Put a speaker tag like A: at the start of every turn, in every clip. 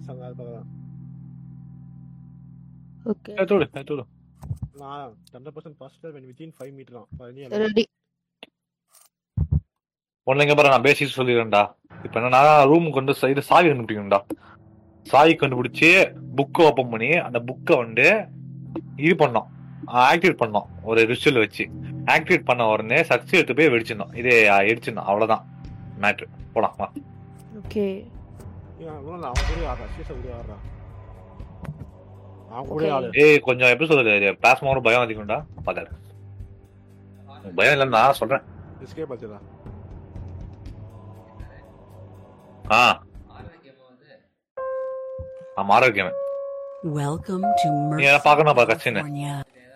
A: சங்க அது பக்கம் தான்.
B: ஓகே
C: எடுத்து விடு எடுத்து விடு
A: நான் hundred percent first when within five metre தான் பதினி எல்லாம்
B: ரெடி
C: ஒன்றும் இங்க பாரு நான் பேசிட்டு சொல்லிடுறேன்டா இப்போ என்ன நான் ரூமுக்கு வந்து சைடு சாவி கண்டுபிடிக்கணும்டா சாவி கண்டுபிடிச்சு புக்கை ஓப்பன் பண்ணி அந்த புக்கை வந்து இது பண்ணோம் ஆக்டிவேட் பண்ணோம் ஒரு ரிச்சுவல் வச்சு ஆக்டிவேட் பண்ண உடனே சர்ச் எடுத்து போய் வெடிச்சிடணும் இதே எடிச்சிடணும் அவ்வளவுதான் மேட்ரு போலாம் வா
B: ஓகே
A: இவன் இவன் அவன் கூட ஆடுறா சீசா கூட ஆடுறா அவன் கூட
B: Okay.
A: ஆடு
C: ஏய் கொஞ்சம் எப்படி சொல்றது பிளாஸ்மாவோட பயம் அதிகம்டா பாத்தாரு பயம் இல்லைன்னு நான் சொல்றேன்
A: எஸ்கே பார்த்துடா
C: ஆ ஆமா ஆரோக்கியம்
D: Welcome to
C: நீ எல்லாம் பார்க்கணும் பா கட்சின்னு
D: California.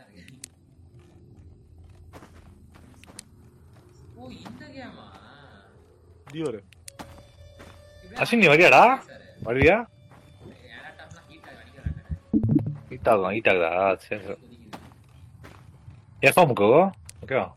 A: டியோரு
C: அசின் நீ வரியாடா வருவியா ஹீட் ஆகும் ஹீட் ஆகுதா சரி சரி எஃப்எம்க்கு ஓகேவா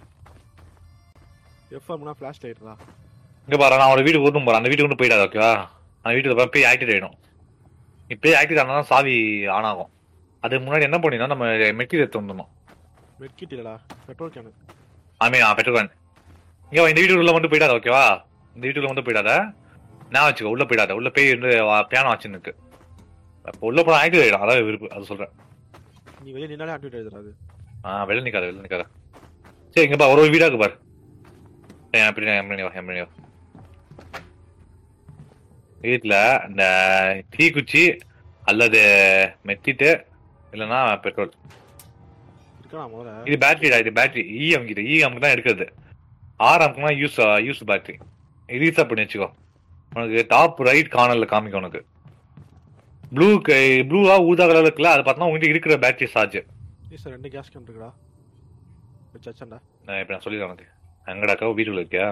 A: எஃப்எம்னா ஃபிளாஷ் லைட்ரா
C: இங்க பாரு நான் ஒரு வீட்டுக்கு கொண்டு போறேன் அந்த வீட்டுக்கு கொண்டு போயிடாது ஓகேவா அந்த வீட்டுக்கு போய் போய் ஆக்டிவேட் ஆயிடும் நீ போய் ஆக்டிவேட் ஆனால் தான் சாவி ஆன் ஆகும் அதுக்கு முன்னாடி என்ன பண்ணினா நம்ம மெட்டீரியல் எடுத்து வந்துடணும்
A: மெட்கிட் இல்லடா பெட்ரோல் கேனு
C: ஆமே ஆ பெற்றுக்கேன் இங்க வா, இந்த வீட்டுக்குள்ள மட்டும் போயிடாத ஓகேவா இந்த வீட்டுக்குள்ள மட்டும் போயிடாத நான் வச்சுக்கோ உள்ள போயிடாத உள்ள போய் இருந்து பியானோ வச்சுன்னு இருக்கு அப்போ உள்ள போனா ஆக்டிவேட் ஆயிடும் அதான் விருப்பு அது சொல்றேன்
A: நீ வெளியே நின்னாலே ஆக்டிவேட் ஆயிடுறாது
C: ஆ வெளில நிக்காத வெளில நிக்காத சரி இங்க பா ஒரு ஒரு வீடா இருக்கு பாரு ஏய், எப்படி எப்படி வா எப்படி வா வீட்டுல இந்த தீக்குச்சி அல்லது மெத்திட்டு இல்லைன்னா பெட்ரோல்
A: இருக்கா முதல்ல
C: இது பேட்டரிடா இது பேட்டரி இஎம் கிட்ட இஎம்க்கு தான் எடுக்கிறது ஆர்எம்க்குனா யூஸ் யூஸ் பேட்டரி ரீசார்ட் பண்ணி வச்சுக்கோ உனக்கு டாப் ரைட் கார்னர்ல காமிக்கும் உனக்கு ப்ளூ ப்ளூவா ஊதா கலர்ல இருக்குல்ல அது பார்த்தா உங்ககிட்ட இருக்கிற பேட்டரி சார்ஜ்
A: ஏய் சார் ரெண்டு கேஸ் கேன் இருக்குடா வச்சாச்சா
C: நான் இப்ப நான் சொல்லிடுறேன் உனக்கு எங்கடாக்கா வீட்டுக்குள்ள இருக்கியா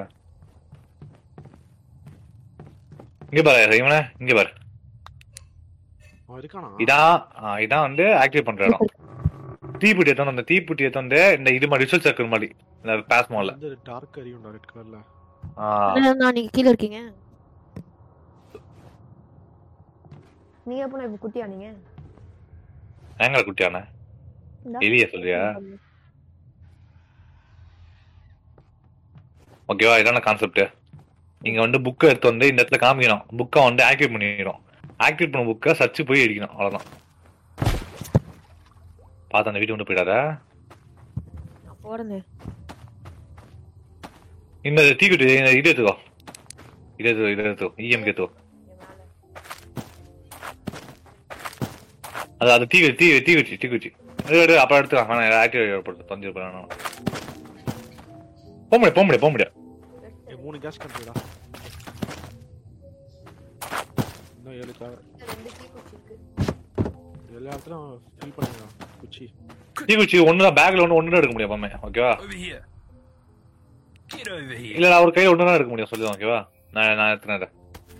C: இங்க பாரு இவன இங்க பாரு
A: அவன் இருக்கானா
C: இதான் ஆ, இதான் வந்து ஆக்டிவேட் பண்ற இடம் தீப்புட்டி எடுத்து அந்த தீப்புட்டி எடுத்து வந்து இந்த இது மாதிரி ரிசல்ட் சர்க்கிள் மாதிரி இந்த பாஸ் மால்ல
A: வந்து டார்க் எரியும்டா ரெட் கலர்ல
B: நான் நீங்க கீழ இருக்கீங்க
E: நீங்க எப்போ இப்ப குட்டியா நீங்க
C: எங்க குட்டியான
E: இந்தா.
C: எலிய சொல்றியா ஓகேவா இதான கான்செப்ட் நீங்க வந்து புக்கை எடுத்து வந்து இந்த இடத்துல காமிக்கணும் புக்கை வந்து ஆக்டிவேட் பண்ணிடணும் ஆக்டிவேட் பண்ண புக்கை சர்ச் போய் அடிக்கணும் அவ்வளவுதான் பார்த்து அந்த வீடு கொண்டு போயிடாத
B: நான் போறேன்
C: இந்த தீக்குட்டி இந்த இது எடுத்துக்கோ இது எடுத்துக்கோ இது எடுத்துக்கோ இஎம்கே எடுத்துக்கோ அது அது தீ தீ தீக்குச்சி தீக்குச்சி எடு எடு அப்புறம் எடுத்துக்கலாம் வேணாம் ஆக்டிவேட் போட்டு தொஞ்சு வேணாம் போக முடியாது போக முடியாது போக முடியாது
A: ஏய் மூணு கேஸ் கேன் இருக்குடா இன்னும் ஏழு தேவை
E: ரெண்டு தீக்குச்சி இருக்கு
A: எல்லா இடத்துலயும் ஃபில் பண்ணிடலாம் குச்சி
C: தீக்குச்சி ஒன்று தான் பேக்ல ஒன்று ஒன்று எடுக்க முடியும் எப்பவுமே ஓகேவா
F: Over here. Get over here.
C: இல்ல நான் ஒரு கையில ஒன்று தான் எடுக்க முடியும் சொல்லுவேன் ஓகேவா நான் நான் எடுத்துனேன்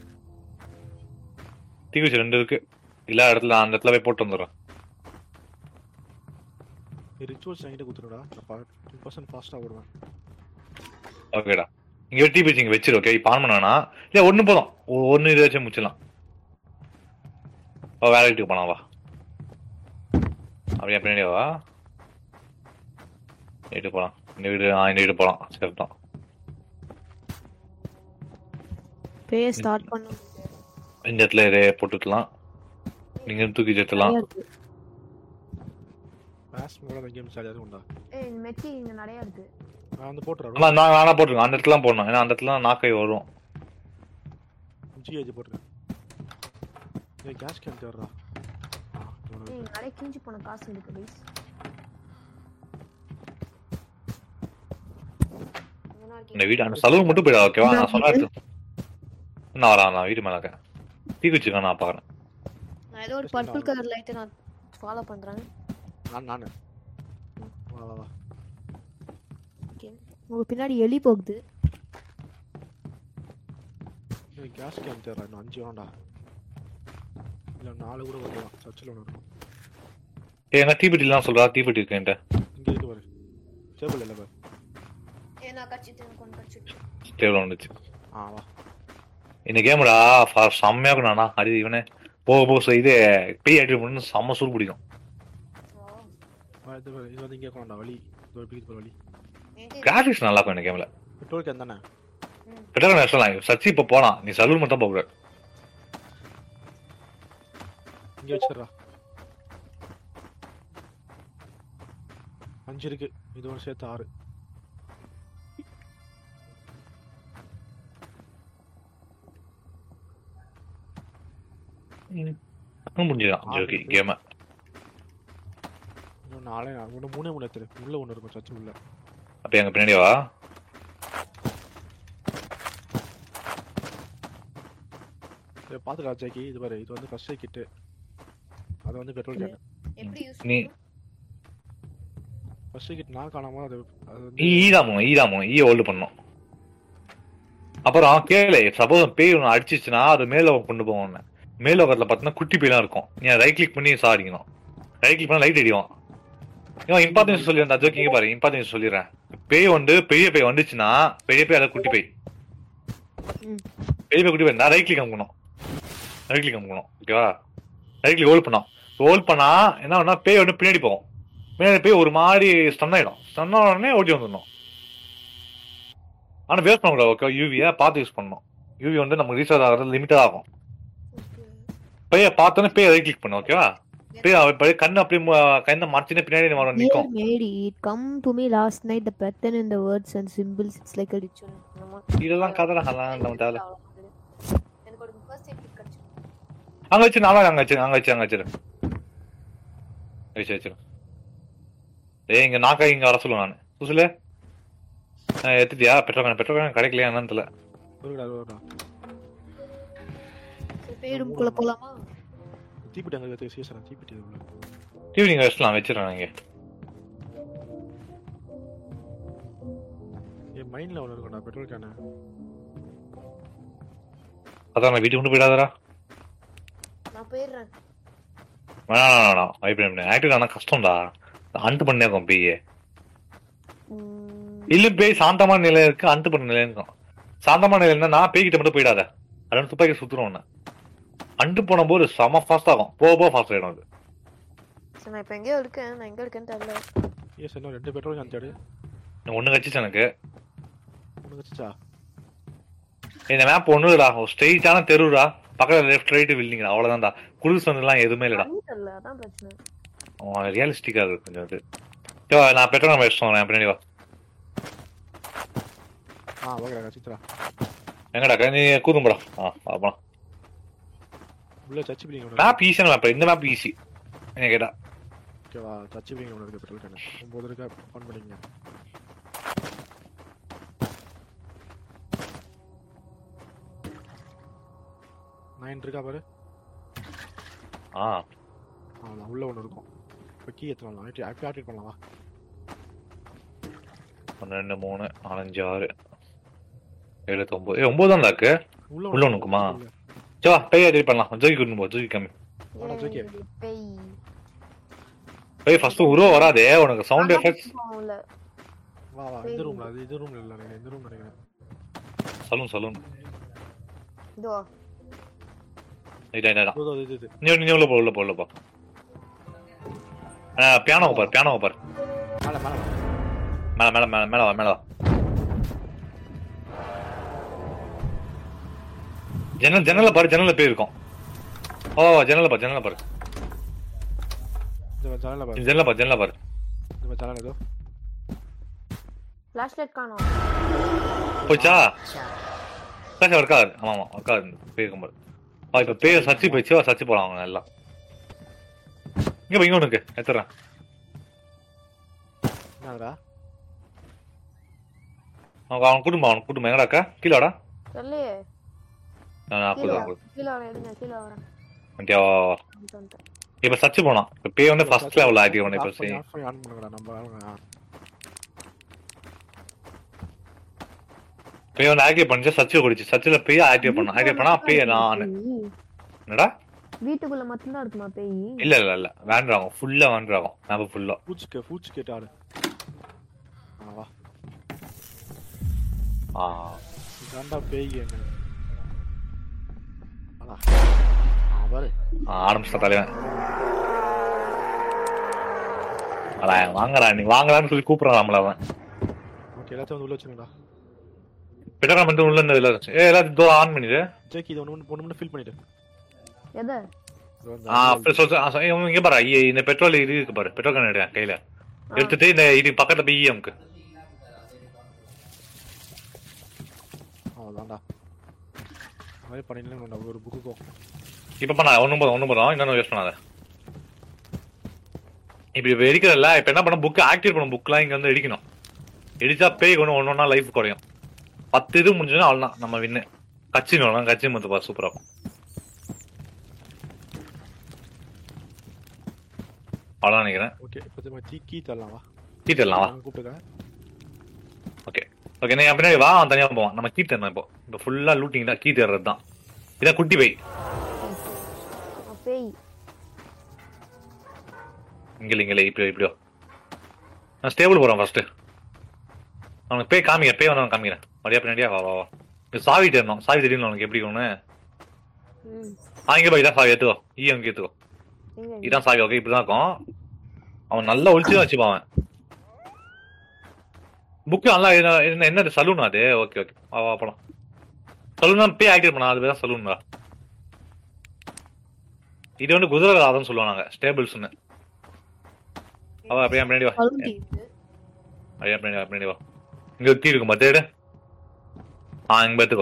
C: தீக்குச்சி ரெண்டு இருக்கு இல்ல இடத்துல நான் அந்த இடத்துல போய் போட்டு வந்துடுறேன்
A: ரிச்சுவல்ஸ் என்கிட்ட கொடுத்துருடா நான் டென் பர்சன்ட் ஃபாஸ்ட்டாக ஓடுவேன்
C: ஓகேடா இங்க டீ பீச் இங்க வச்சிரு ஓகே இப்போ ஆன் பண்ணனா இல்ல ஒண்ணு போதும் ஒ- ஒண்ணு இதை வச்சு முடிச்சிடலாம் ஓ வேற வீட்டுக்கு போலாம் வா அப்படியே பின்னாடி வா வீட்டுக்கு போலாம் இந்த வீடு ஆ இந்த வீடு போலாம் சரி தான்
B: பேய ஸ்டார்ட் பண்ணு
C: இந்த இடத்துல இதை போட்டுக்கலாம் நீங்க தூக்கி சேர்த்துலாம்
B: நிறைய இருக்கு.
A: மேஸ் மூலம் கேம் ஜாலியாக உண்டா
E: ஏய் மெச்சி இங்க நிறைய இருக்கு
A: நான் வந்து போட்டுறேன்
C: ஆனா நான் நானா போட்டுருக்கேன் அந்த இடத்துல போடணும் ஏன்னா அந்த இடத்துல நாக்கை வரும்
A: ஜிஹெச் போட்டுருக்கேன் ஏய் கேஸ் கேன் தேடுறா
E: ஏய் நிறைய கிஞ்சி போன காசு இருக்கு கைஸ்
C: இந்த வீடு அந்த செலவு மட்டும் போயிடா ஓகேவா நான் சொன்ன இடத்துல நான் வரேன் நான் வீடு மேல இருக்கேன் தீ வச்சுக்கோ நான் பாக்குறேன்
B: நான் ஏதோ ஒரு பர்பிள் கலர் லைட்டை நான் ஃபாலோ பண்றேன்
A: நான் நான் வா வா வா
B: ஓகே உங்க பின்னாடி எலி போகுது
A: ஏய் கேஸ் கேன் தேடுறா இன்னும் அஞ்சு வேணும்டா இல்லை நாலு கூட வரலாம் சர்ச்சில் ஒன்று இருக்கும்
C: ஏ எங்க தீப்பெட்டிலாம் சொல்றா தீப்பெட்டி இருக்கு என்கிட்ட
A: இங்கே இருக்கு பாரு டேபிள் இல்லை பாரு
E: ஏய் நான் கச்சிட்டு எனக்கு ஒன்று கச்சிட்டு
C: டேபிள் வந்துச்சு
A: ஆ வா
C: இந்த கேம்டா செம்மையா இருக்கணும்ண்ணா அடி இவனே போக போக so இது பேய் ஆக்டிவேட் பண்ணு செம்ம சூடு பிடிக்கும்
A: ஆ, இது பாரு, இது வந்து இங்கே கொண்டா வழி இது ஒரு பீக் வழி
C: கிராஃபிக்ஸ் நல்லா இருக்கும் இந்த கேம்ல
A: பெட்ரோல் கேன் தானே
C: பெட்டர் நேஷனல் சச்சி இப்ப போலாம் நீ சலூன் மட்டும் போக கூடாது
A: இங்கே வச்சிடுறா அஞ்சு இருக்கு இது ஒன்று சேர்த்து ஆறு
C: முடிஞ்சுதான் ஓகே கேம
A: இன்னும் நாலே நாலு ஒன்று மூணே மூணு எடுத்துரு உள்ள ஒன்று இருக்கும் சச்சு உள்ள
C: அப்ப எங்க பின்னாடி வா
A: இதை பார்த்துக்கா ஜாக்கி இது பாரு இது வந்து ஃபர்ஸ்ட் கிட்டு அது வந்து பெட்ரோல் கேன்
B: எப்படி யூஸ்
C: நீ
A: ஃபர்ஸ்ட் கிட் நான் காணாம அது அது வந்து
C: ஈ ஈதாமோ ஈதாமோ ஈ ஹோல்டு பண்ணும் அப்புறம் கேளு சப்போஸ் பேய் ஒன்று அடிச்சிச்சுன்னா அது மேல கொண்டு போவோம் மேல் லோகத்துல பார்த்தீங்கன்னா குட்டி பேய்லாம் இருக்கும் நீ ரைட் கிளிக் பண்ணி சாடிக்கணும் ரைட் கிளிக் பண்ணா லைட் அடிக்கும் இவன் இம்பார்ட்டன்ஸ் சொல்லிடுறேன் ஜோக்கி இங்க பாரு இம்பார்ட்டன்ஸ் சொல்லிடுறேன் பேய் வந்து பெரிய பேய் வந்துச்சுன்னா பெரிய பேய் அதை குட்டி பேய்
B: ம்.
C: பெரிய பேய் குட்டி பேய் நான் ரைட் கிளிக் அமுக்கணும் ரைட் கிளிக் அமுக்கணும் ஓகேவா ரைட் கிளிக் ஹோல்ட் பண்ணோம் ஹோல்ட் பண்ணா என்ன பண்ணா பேய் வந்து பின்னாடி போகும் பின்னாடி போய் ஒரு மாதிரி ஸ்டன் ஆயிடும் ஸ்டன் உடனே ஓடி வந்துடணும் ஆனா வேஸ்ட் பண்ணக்கூடாது ஓகே யூவியை பார்த்து யூஸ் பண்ணணும் யூவி வந்து நமக்கு ரீசார்ஜ் ஆகிறது லிமிட்டட் ஆகும் பேய பார்த்தோன்னே பேய் ரைட் கிளிக் பண்ணு ஓகேவா பேய் அவ- பேய் கண்ணு அப்படியே மு- கண்ணை மறைச்சுனே பின்னாடி வரும் நிக்கும்
B: made it come to me last night the pattern in the words and symbols it's like a ritual ஆமா.
C: இதெல்லாம் கதை அதெல்லாம் நம்ம தேவை
B: எனக்கு ஒரு ஃபர்ஸ்ட் எய்ட் கிடைச்சு
C: அங்க வச்சு நாளா அங்க வச்சு அங்க வச்சு அங்க வச்சிரு வச்சு வச்சிரு ஏய் இங்க நாக்கா இங்க வர சொல்லுவேன் நான் சுசுல எத்திட்டியா பெட்ரோல் பெட்ரோல் கிடைக்கலையா என்னன்னு தெரியல
A: ஒருடா ஒருடா
B: பேய் ரூம்குள்ள போலாமா
A: தீப்பெட்டி அங்கே எடுத்து சீசன் தீப்பெட்டி அது உள்ள
C: டிவி நீங்க வச்சிடலாம் வச்சிடறேன் இங்க
A: என் மைண்ட்ல ஒன்று இருக்கும்டா பெட்ரோல் கேனு
C: அதான் நான் வீட்டுக்கு கொண்டு போயிடாதடா
B: நான் போயிடுறேன்
C: வேணாம் வேணாம் வேணாம் வைப் பண்ணி ஆக்டிவ் ஆனா கஷ்டம்டா அண்டு பண்ணே இருக்கும் பேய்
B: உம்,
C: இல்ல பேய் சாந்தமான நிலை இருக்கு அண்டு பண்ண நிலை இருக்கும் சாந்தமான நிலை இருந்தா நான் பேய்கிட்ட மட்டும் போயிடாத அது துப்பாக்கி சுத்துறோம் ஒண்ணு அண்டு போனபோது செம ஃபாஸ்ட் ஆகும் போக போக ஃபாஸ்ட் ஆயிடும் அது
B: சரி நான் இப்போ எங்கேயோ இருக்கேன் நான் எங்க இருக்கேன்னு தெரியல
A: ஏன் இன்னும் ரெண்டு பெட்ரோல் கேன் தேடு
C: ஒண்ணு கட்சிச்சு எனக்கு
A: ஒன்று வச்சுச்சா
C: இந்த மேப் ஒண்ணும் இல்லடா ஒரு ஸ்ட்ரெயிட்டான தெருடா பக்கத்துல லெஃப்ட் ரைட் பில்டிங் அவ்வளவுதான்டா குளிர் எல்லாம் எதுவுமே இல்லடா
B: கண்ணு தெரியல அதான் பிரச்சனை
C: ரியலிஸ்டிக்கா இருக்கு கொஞ்சம் அது யோ, நான் பெட்ரோல் நம்ம வச்சிட்டோம் நான் பின்னாடி வா
A: ஆ ஓகேடா சித்ரா
C: எங்கடா நீ கூதும்படா ஆ பாப்பலாம்
A: உள்ள சர்ச் பில்டிங் ஒன்று
C: மேப் ஈஸியான மேப் இந்த மேப் ஈஸி என்ன கேட்டா
A: ஓகேவா சர்ச் பில்டிங் ஒன்று இருக்கு பெட்ரோல் கேனு ஒம்பது இருக்கா ஃபோன் பண்ணிங்க நைன் இருக்கா பாரு
C: ஆ
A: அவ்வளோதான் உள்ள ஒன்று இருக்கும் இப்போ கீ எத்தனை ஆக்டிவ் ஆக்டிவேட் பண்ணலாம் வா
C: ஒன்று ரெண்டு மூணு நாலஞ்சு ஆறு ஏழு எட்டு, ஒன்பது ஏ ஒன்பது தான் இருக்கு
A: உள்ள
C: உள்ள ஒண்ணு இருக்குமா? சோ பேய் அடிட் பண்ணலாம் ஜோகி கூட்டு போ ஜோகி கம்மி
A: ஆனா ஜோக்கி.
B: ஏய், பேய்
C: பேய் ஃபர்ஸ்ட் உருவம் வராதே உனக்கு சவுண்ட் எஃபெக்ட்ஸ்
B: போகும்ல.
A: வா வா இந்த ரூம்ல அது இது ரூம்ல இல்ல நினைக்கிறேன் இந்த ரூம் நினைக்கிறேன்
C: சலூன் சலூன்
B: இதுவா
C: இதா இதா
A: இதோ, இது இது
C: நீ நீ உள்ள போ உள்ள போ உள்ள போ பியானோ பார் பியானோ பார்
A: மேல மேல
C: மேல மேல மேல மேல வா மேல வா ஜன்னல் ஜன்னல்ல பாரு ஜன்னல்ல பேய் இருக்கும் ஓ ஜன்னல்ல பாரு ஜன்னல்ல பாரு
A: இந்த ஜன்னல பாரு
C: ஜன்னல்ல பாரு ஜன்னல்ல பாரு
A: இந்த ஜன்னல் ஏதோ
B: ஃபிளாஷ்லைட் காணோம்
C: போச்சா பேச இருக்காது ஆமா ஆமா இருக்காது பேய் இருக்கும் பாரு ஆ இப்ப பேய சர்ச்சு போயிடுச்சு சர்ச்சு போலாம் அவங்க எல்லாம் இங்க போய் இங்க உனக்கு எத்துறேன்
A: என்னடா
C: அவன் அவன் குடும்பம் அவன் குடும்பம் எங்கடாக்கா கீழாடா
B: தெரியலையே
C: நான்
B: கீழே
C: குடும்பம்
B: கீழே வரேன் எடுங்க கீழே வரேன்
C: வந்துட்டியா வா, வா, வா.
B: வந்துட்டேன், வந்துட்டேன்.
C: இப்ப சர்ச் போனோம் இப்ப பேய் வந்து ஃபர்ஸ்ட் லெவல் ஆயிட்டு உனக்கு இப்ப சரி
A: ஆஃப் பண்ணி ஆன் பண்ணுங்கடா நம்ம ஆளுங்க
C: பேய் வந்து ஆக்டிவ் பண்ணிச்சு சர்ச் குடிச்சு சர்ச்சில் பேய் ஆக்டிவ் பண்ணோம் ஆக்டிவ் பண்ணா பேய் நான்
B: பேய்.
C: என்னடா
B: வீட்டுக்குள்ள மட்டும்தான் இருக்குமா பேய்
C: இல்ல இல்ல இல்ல வேண்டாகும் ஃபுல்லா வேண்டாகும் மேப் ஃபுல்லா
A: பூச்சிக்க பூச்சி கேட்டு ஆடு ஆ வா
C: ஆ
A: இதாண்டா பேய் என்ன அடா ஆ பாரு
C: ஆரம்பிச்சிட்ட தலைவன் அடா, வாங்கடா நீ வாங்கடான்னு சொல்லி கூப்பிடுறான் நம்மள அவன்
A: ஓகே எல்லாத்தையும் வந்து உள்ள வச்சுருங்கடா
C: பெட்டரா மட்டும் உள்ள இருந்தது எல்லாரும் ஏ எல்லாத்தையும் டோர் ஆன் பண்ணிடு
A: ஜேக்கி இதை ஒன்று ஒன்று ஒன்று ஃபில் பண்ணிட்டு
E: எதை
A: இதோ இந்த
C: ஆ
A: அஞ்சு
C: அப்புறம் சொல் ஆ, சொல். இவன் இங்க பாரு ஐய, இந்த பெட்ரோல் இது இருக்கு பாரு பெட்ரோல் கேன் எடுக்க கையில எடுத்துட்டு இந்த இது பக்கத்துல போய் இஎம்க்கு
A: அவ்வளோதான்டா இந்த மாதிரி பண்ணிடலாம் ஒரு புக்குக்கும்
C: இப்ப பண்ணாத ஒண்ணும் போதும் ஒண்ணும் போதும் இன்னொன்னு யூஸ் பண்ணாத இப்ப இப்ப எடிக்கிறல்ல இப்ப என்ன பண்ண புக் ஆக்டிவேட் பண்ண புக்லாம் இங்க வந்து எடிக்கணும் எடிச்சா பேய் ஒன்று ஒன்னொன்னா லைஃப் குறையும் பத்து இது முடிஞ்சதுன்னா அவ்வளவுதான் நம்ம வின்னு கச்சின் வேணும் கச்சின் மத்து பா சூப்பரா இருக்கும் அவ்வளோதான் நினைக்கிறேன்
A: ஓகே இப்போ திரும்ப தீ கீ தரலாம் வா
C: கீட்டலாம் வா
A: நான் கூப்பிட்டுக்கிறேன்
C: ஓகே ஓகே நீ என் பின்னாடி வா அவன் தனியா போவான் நம்ம கீ தரணும் இப்போ இப்போ ஃபுல்லா லூட்டிங் தான் கீ தர்றது தான் இதான் குட்டி பை
E: அவன் பேய்
C: இங்கே இங்கே இப்படியோ இப்படியோ நான் ஸ்டேபிள் போறேன் ஃபர்ஸ்ட் அவனுக்கு பேய் காமிக்க பேய் வந்து காமிக்கிறேன் வழியா பின்னாடியா வா வா வா இப்போ சாவி தேடணும் சாவி தெரியும் அவனுக்கு எப்படி ஒன்று
E: ம்
C: ஆங்க போய் இதான் சாவி எடுத்துக்கோ ஈ அங்கே எடுத்துக்கோ
E: எங்க
C: இதான் சாவி ஓகே இப்படிதான் இருக்கும் அவன் நல்லா ஒழிச்சு தான் வச்சுப்பான் அவன் புக்கு நல்லா என்ன- என்ன என்ன சலூன் அது ஓகே ஓகே வா வா போலாம் சலூன் தான் பேய் ஆக்டிவேட் பண்ணா அது தான் சலூன் தான் இது வந்து குதிரை ராதம் சொல்லுவாங்க நாங்க ஸ்டேபிள்ஸ்னு அவ அப்படியே என் பின்னாடி வா
B: Saloon key இருக்கு.
C: அப்படியே பின்னாடி வா பின்னாடி வா இங்க தீ இருக்கும் பத்தேடு ஆ இங்க பார்த்துக்கோ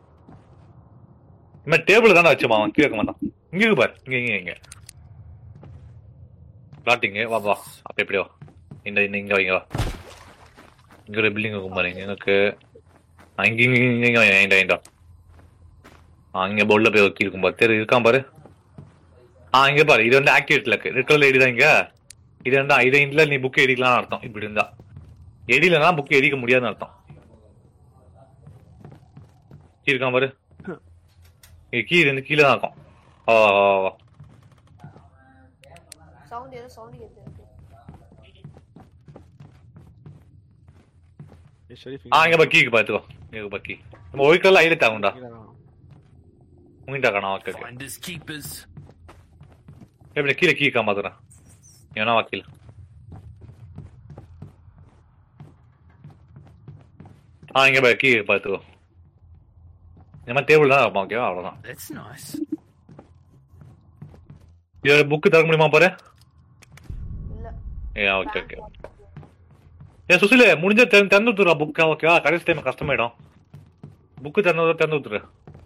C: இனிமே டேபிள் தானே வச்சுமா அவன் கீழே வைக்க மாட்டான் இங்க இருக்கு பாரு இங்க இங்க இங்க பிளாட்டிங்க வா வா அப்ப எப்படி வா இந்த இந்த இங்க வைங்க வா இங்க ஒரு பில்டிங் இருக்கும் பாரு இங்க எனக்கு ஆ, இங்க இங்க இங்க இங்க வைங்க இந்த இந்த ஆ இங்க போல்ல போய் வைக்கி இருக்கும் பாரு தெரு இருக்கான் பாரு ஆ இங்க பாரு இது வந்து ஆக்டிவேட்ல இருக்கு ரெட் கலர் ஐடி தான் இங்க இது வந்து இது இதுல நீ புக் எடிக்கலாம்னு அர்த்தம் இப்படி இருந்தா எடிலனா புக் எடிக்க முடியாதுன்னு அர்த்தம் கீ இருக்கான் பாரு இங்க கீ இருந்து கீழே தான் இருக்கும் வா வா வா, வா வா
B: Sound ஏதோ sound கேக்குது எனக்கு.
A: ஏ ஷெரீஃப்
C: ஆ இங்க பக்கீக்கு பாத்துக்கோ இங்க பக்கி நம்ம ஒய்க்கல்ல ஐல தாகுண்டா உங்கிட்ட காணா ஓகே ஓகே
F: Finders keepers.
C: எப்படி கீழே கீ காமாத்துறேன் ஏன்னா வக்கீல் ஆ இங்க பாரு கீ பாத்துக்கோ இந்த மாதிரி டேபிள் தான் இருப்போம் ஓகேவா அவ்வளவுதான்
F: That's nice.
C: இதோட புக்கு தர முடியுமா பாரு
B: இல்ல.
C: ஏ ஓகே ஓகே ஏ சுசில முடிஞ்ச திறந்து திறந்து விட்டுறா புக்கா ஓகேவா கடைசி டைம் கஷ்டமாயிடும் புக்கு திறந்து திறந்து விட்டுரு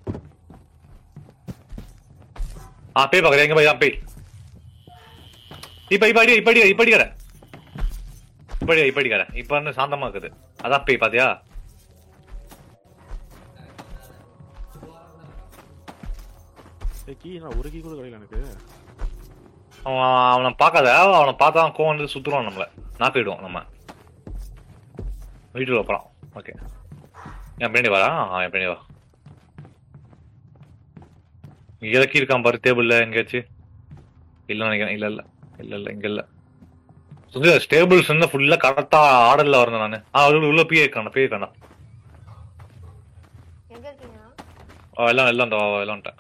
C: ஆ பேய் பாக்குறேன் எங்க போய் பேய் இப்ப இப்ப அடி இப்ப அடி இப்ப அடிக்கிற இப்ப அடி இப்ப அடிக்கிற இப்ப வந்து சாந்தமா இருக்குது அதான் பேய் பாத்தியா
A: ஏ கீ நான் ஒரு கீ கூட கிடைக்கல எனக்கு
C: அவன் அவனை பார்க்காத அவனை பார்த்தா அவன் கோவம் வந்து சுத்துருவான் நம்மள நான் போயிடுவோம் நம்ம வீட்டுக்குள்ள போலாம் ஓகே என் பின்னாடி வரா ஆ என் பின்னாடி வா இங்க இறக்கி இருக்கான் பாரு டேபிள்ல எங்கேயாச்சும் இல்ல நினைக்கிறேன் இல்ல இல்ல இல்ல இல்ல இங்க இல்ல சுந்தர ஸ்டேபிள்ஸ் வந்து ஃபுல்லா கரெக்டா ஆர்டர்ல வரேன் நானு ஆ உள்ள உள்ள பிஏ இருக்கான பிஏ இருக்கானா
B: எங்க இருக்கீங்க
C: ஆ, எல்லாம் எல்லாம் இந்த எல்லாம் வந்துட்டேன்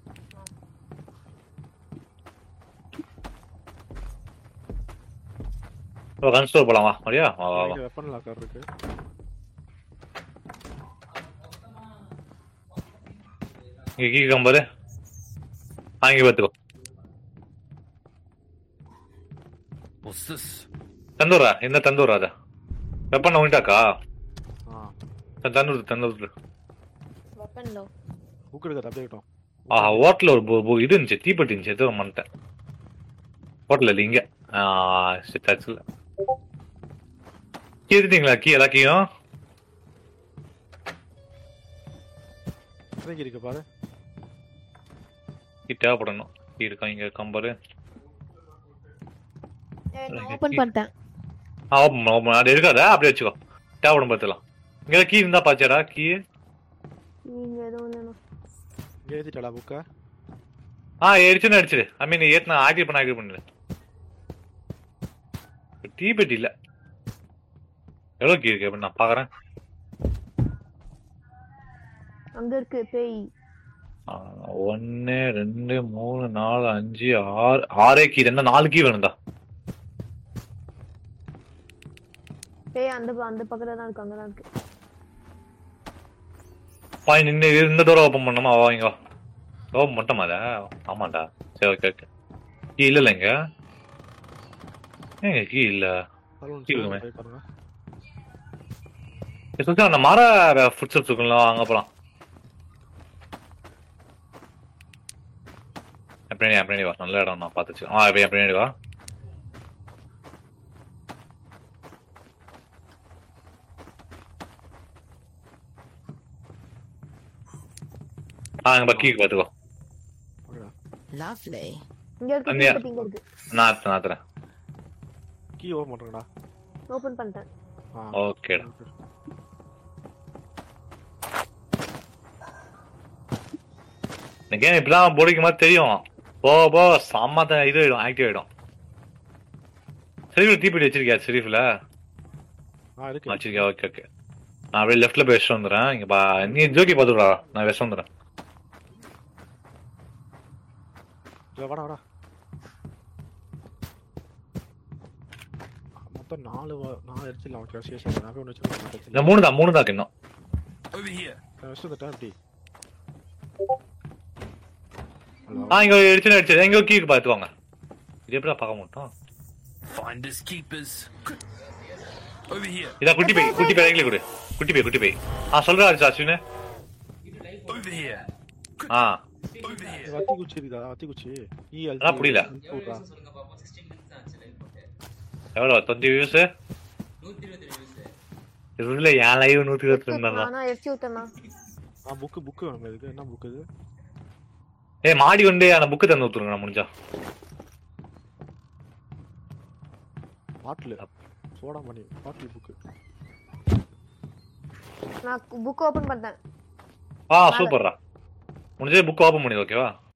C: கன் ஸ்டோர் போலாம் வா மரியா வா வா வா
A: வெப்பன் லாக்கர் இருக்கு
C: இங்க கீ கம்பாரு ஆ இங்க பாத்துக்கோ
F: What's this?
C: தந்தூரா என்ன தந்தூரா அத வெப்பன் உண்டாக்கா
A: ஆ
C: தந்தூர் தந்தூர்
B: வெப்பன் லோ
A: புக் எடுக்க அப்படியே இருக்கட்டும்
C: ஆஹா ஹோட்டல்ல ஒரு பு- பு- இது இருந்துச்சு தீப்பெட்டி இருந்துச்சு எதுவும் பண்ணிட்டேன் ஹோட்டல் இல்லை இங்க சர்ச்சில் கீ எடுத்தீங்களா கீ எல்லா கீயும்
A: எத்தனை கீ இருக்கு பாரு
C: கீ தேவைப்படணும் கீ இருக்கா இங்க கம்பாரு
B: ஏய், நான்
C: எனக்கு
B: ஓபன்
C: key-
B: பண்ணிட்டேன்
C: ஆ ஓப்பன் ஓப்பன் அது இருக்காதா அப்படியே வச்சுக்கோ தேவைப்படும் பார்த்துலாம் இங்க கீ இருந்தா பாச்சாடா கீ
E: நீங்க எதுவும் வேணும்
A: இங்கே ஏற்றிட்டாடா புக்கை
C: ஆ எரிச்சுன்னு அடிச்சிடு ஐ மீன் ஏத்துனா ஆக்டிவ் பண்ண ஆக்டிவ் பண்ணிடு தீப்பெட்டி இல்ல எவ்வளவு கீ இருக்கு அப்படின்னு நான் பாக்குறேன்
E: அங்க இருக்கு பேய்
C: ஒன்னு ரெண்டு மூணு நாலு அஞ்சு ஆறு ஆறே கீ என்ன நாலு கீ வேணும்டா
E: ஏய் அந்த ப- அந்த பக்கத்துல தான் இருக்கு அங்கதான் இருக்கு
C: பாய் நின்று இந்த டோர் ஓப்பன் பண்ணணுமா வா இங்க வா ஓப்பன் பண்ணிட்டோமா அதை ஆமாண்டா சரி ஓகே ஓகே கீ இல்லைல்ல இங்க ஏங்க கீ இல்ல
A: சலூன்
C: இருக்குமே.
A: போய் பாருங்க
C: ஏய், சுத்தம் அந்த மர ஃபுட் ஸ்டெப்ஸ் இருக்குல்ல அங்க போலாம் என் பின்னாடி என் பின்னாடி வா நல்ல இடம் நான் பார்த்துச்சு ஆ இப்ப என் பின்னாடி வா ஆ இங்க பக்கி பார்த்துக்கோ
A: ஓகேடா
D: Lovely.
E: இங்க இருக்கு
C: அங்கயா?
E: தீப்பெட்டி இங்க இருக்கு
C: நான் நான் தரேன்
A: கீ ஓப்பன் பண்ணுறேங்கடா
E: ஓபன் பண்ணிட்டேன்
A: ஆ
C: ஓகேடா இந்த கேம் இப்படிதான் போடிக்க மாதிரி தெரியும் போ போ செம்ம த- இது ஆயிடும் ஆக்டிவ் ஆயிடும் செரீஃபில் தீப்பிடி வச்சிருக்கியா செரீஃபில்
A: ஆ இருக்கு
C: வச்சிருக்கியா ஓகே ஓகே நான் அப்படியே லெஃப்ட்ல போய் வெஸ்ட் வந்துடுறேன் இங்க பா நீ ஜோக்கி பார்த்துடா நான் வெஸ்ட் வந்துடுறேன்
A: இல்ல, வாடா வாடா மொத்தம் நாலு வ- நாலு எடுத்துடலாம் ஓகே சரி சரி நான் போய் ஒன்று
C: இந்த
A: வச்சுருக்கேன்
C: மூணு தான் மூணு தான் இன்னும்
F: Over here.
A: வச்சு வந்துட்டேன் எப்படி ஹலோ
C: ஆ இங்க அடிச்சு அடிச்சு எங்க கீக்கு பார்த்துவாங்க இது எப்படிடா பார்க்க மாட்டோம்
F: Finders keepers. Over here.
C: இதான் குட்டி பை குட்டி பை எங்களை கொடு குட்டி பை குட்டி பை ஆ சொல்றா அடிச்சு Ashwin
F: Over here.
C: Ah
F: Over here.
A: அத்தி குச்சி இருக்குதா அத்தி குச்சி ஈ
C: அதான் புரியல.
A: போடுறா
C: எவ்வளோ டுவெண்ட்டி வியூஸ் இதுல என் லைவ் நூத்தி இருபத்தி ரெண்டு தான்
E: நானா எஃப்சி விட்டேன்னா
A: ஆ புக்கு புக்கு வேணும் இதுக்கு என்ன புக்கு இது
C: ஏய் மாடி வந்து அந்த புக்கு தந்து ஊத்துருங்க நான் முடிஞ்சா
A: பாட்டில் சோடா மணி பாட்டில் புக்கு
E: நான் புக் ஓபன் பண்ணிட்டேன்
C: ஆ சூப்பர்ரா முடிஞ்சே புக் ஓபன் பண்ணி ஓகேவா